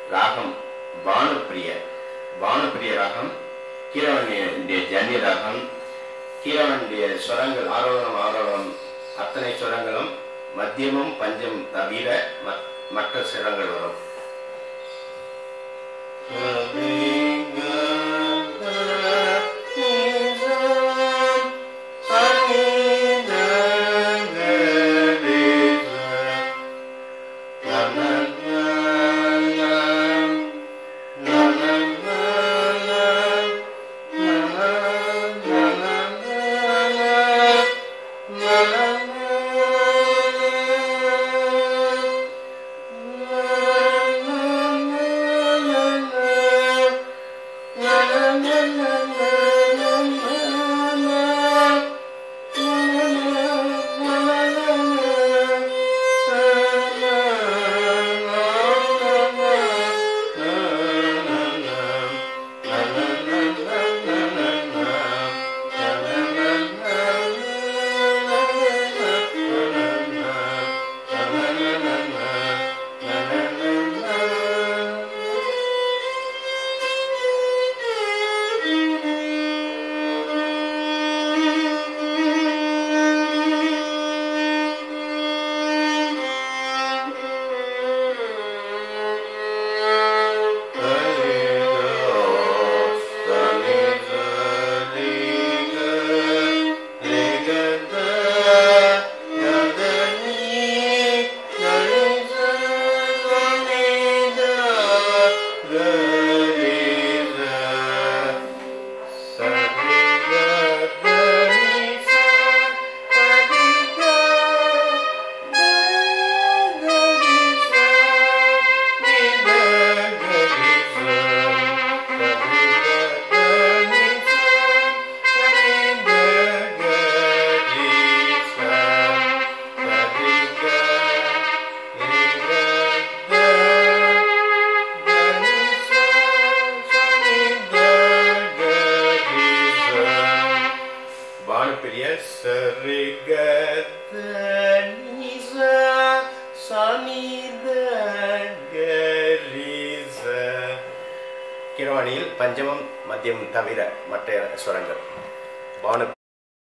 ராகம் பானுப்பிரிய பானுப்பிரிய ராகம் கீரவனுடைய ஜன்ய ராகம் கீரவனுடைய ஸ்வரங்கள் ஆரோகணம் ஆரோகணம் அத்தனை ஸ்வரங்களும் மத்தியமும் பஞ்சம் தவிர மத்- மற்ற ஸ்வரங்கள் வரும் பானுப்பிரிய கிரவாணியில் பஞ்சமம் மத்தியம் தவிர மற்ற ஸ்வரங்கள் பானு